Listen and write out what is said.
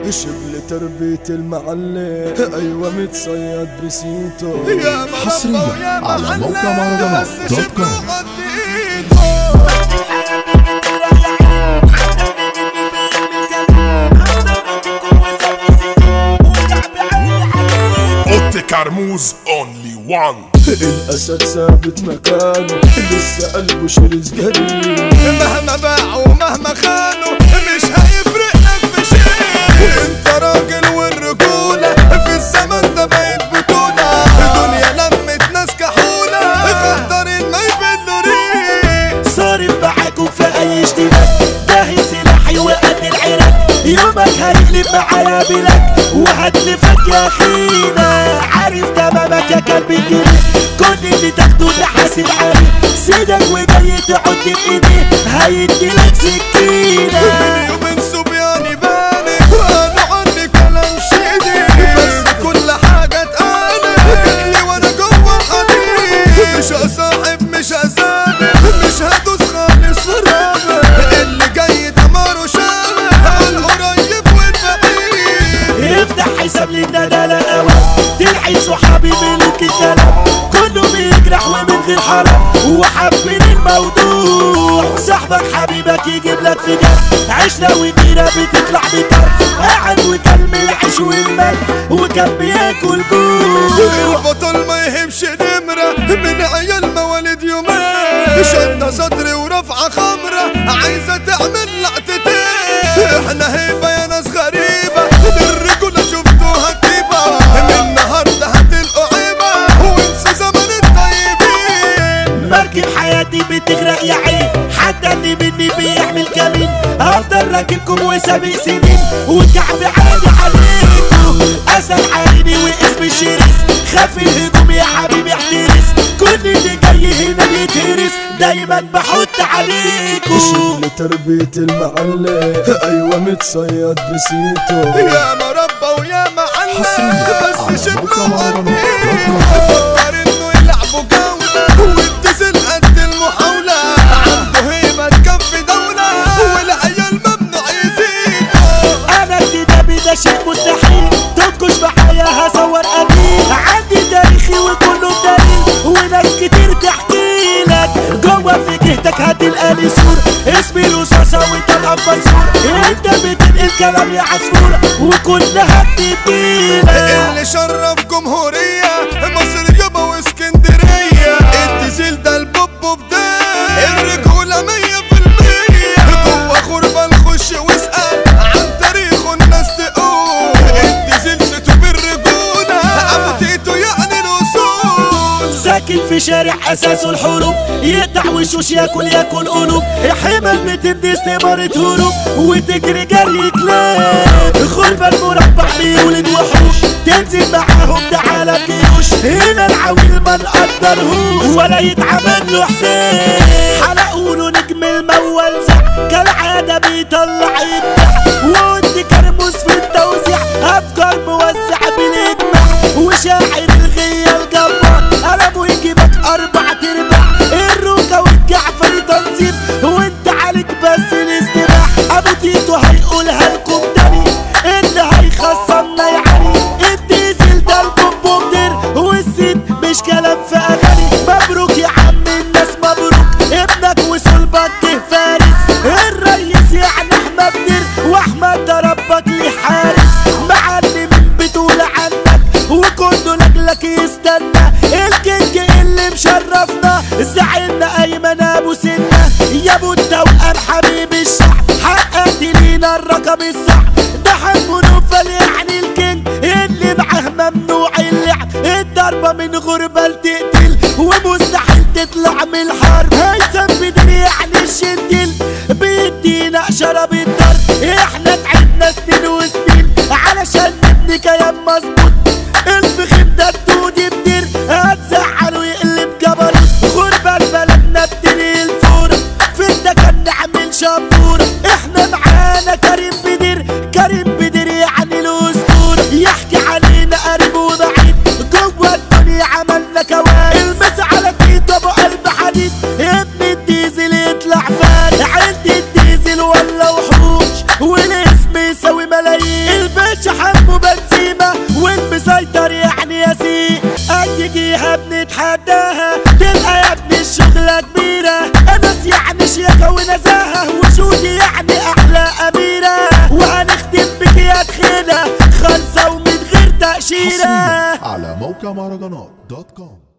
شبل تربية المعلم ايوه متصيد بسيتو يا حصرياً على موقع مهرجانات دوت كوم. اوتي كرموز اونلي وان الاسد ثابت مكانه لسه قلبه شرس قريب مهما باعوا مهما خانوا مش هيفرق في شيء انت راجل والرجولة في الزمن ده بقت بطولة الدنيا لمت ناس كحولة غدارين ما يبلوا ريق صارف معاكم في اي اشتباك داهي سلاحي وقد العراك يومك هيقلب معايا بلاك وهتلفك يا اخينا عارف تمامك يا كلب الجري كل اللي تاخده تحاسب عليه سيدك وجاي تحط في ايديه هيديلك سكينه من يومين صبياني باني وانا عني كلام شيدي بس كل حاجة اتقالت جاتلي وانا جوه الحديد مش هصاحب مش هسامح مش هدوس خالص في رابع اللي جاي دماره شامل على القريب والبعيد افتح حساب للندالة اوام تلعي صحابي ملوك الكلام كله بيجرح ومن غير حرام وحابين الموضوع صاحبك حبيبك يجيب لك فجار عشنا ودينا بتطلع بتر قاعد وكلم العيش والمال وكان بياكل جوع البطل ما يهمش نمرة من عيال مواليد يومين شدة صدري ورفعة خمرة عايزة تعمل لقطتين احنا هيبة يا ناس غريبة الرجولة شفتوها كتيبة من النهاردة هتلقوا عيبة وانسوا زمن الطيبين مركب حياتي بتغرق يا عين حتى اللي مني بيعمل كمين افضل راكبكم وسابق سنين والكعب عالي عليكم اسد عيني واسم الشرس خاف الهجوم يا حبيبي احترس كل اللي جاي هنا بيتهرس دايما بحط عليكم شبل تربية المعلم ايوه متصيد بسيتو يا مربى ويا معلم حصرياً على بس شبلوا موقع قديم مهرجانات. فكر انه يلعبوا جولة والتزل قد المحاولة عنده هيبة تكفي دولة والعيال ممنوع يزيدوا انا ارتدابي ده شيء مستحيل تنكش معايا هصور قليل عندي تاريخي وكله دليل وناس كتير تحكي لك جوه في جهتك هتلقى لي صورة اسمي رصاصة وانت القفاصور انت بتنقل كلام يا عصفورة وكلها بتديلك اللي شرف جمهورية مصر يابا واسكندرية الديزل ده البوب بداية الرجولة مية في المية جوه غربة نخش واسأل عن تاريخه الناس تقول الديزل سيتو بالرجولة أبو تيتو يعني الأصول ساكن في شارع اساسه الحروب يقطع وشوش ياكل ياكل قلوب حمل بتبني استمارة هروب وتجري جري كلاب غربة المربع بيولد وحوش تنزل معاهم تعالى جيوش هنا العويل ما نقدرهوش ولا يتعمل له حسين حلقوا له نجم الموزع كالعادة بيطلع يبدع وقلت كرموس في التوزيع افكار موزع بالاجماع وشاعر الغية الجبار قلمه يجيبك اربع ترباع الروكة والجعفري تنظيم وانت عليك بس الاستماع ابو تيتو هيقولها لكم تاني اللي هيخصمنا يعني الديزل ده البوب مدير والست مش كلام في اغاني مبروك يا عم الناس مبروك ابنك وصلبك جه فارس الريس يعني احمد دير واحمد ده ربك ليه حارس معلم بتقول عنك وكله لاجلك يستنى الكينج اللي مشرفنا زعلنا ايمن ابو سنه يا ابو التوأم حبيب الشعب حققت لينا الرقم الصعب ده حمو نوفل يعني الكينج اللي معاه ممنوع اللعب الضربه من غربه لتقتل ومستحيل تطلع من الحرب هيثم بدري يعني الشندل بيدينا شرب الضرب احنا تعبنا سنين وسنين علشان نبني كيان مظبوط الفخم ده الدود بدير هتزعل ويقلب جبل غربة بلدنا بتني الفورة في الدكان نعمل شبورة احنا معانا كريم بدير كريم بدير يعني الاسطورة يحكي علينا قريب وبعيد جوه الدنيا عملنا كوارث المس على تيتو ابو قلب حديد ابن الديزل يطلع فارس عند الديزل ولا وحوش والاسم يساوي ملايين البس باشا حمو بنزيمة والمسيطر يعني ياسين اي جهة بنتحداها تبقى يا ابني الشغلة كبيرة انس يعني شياكة ونزاهة وجودي يعني احلى اميرة وهنختم بك يا تخيلة خالصة ومن غير تأشيرة على موقع مهرجانات دوت كوم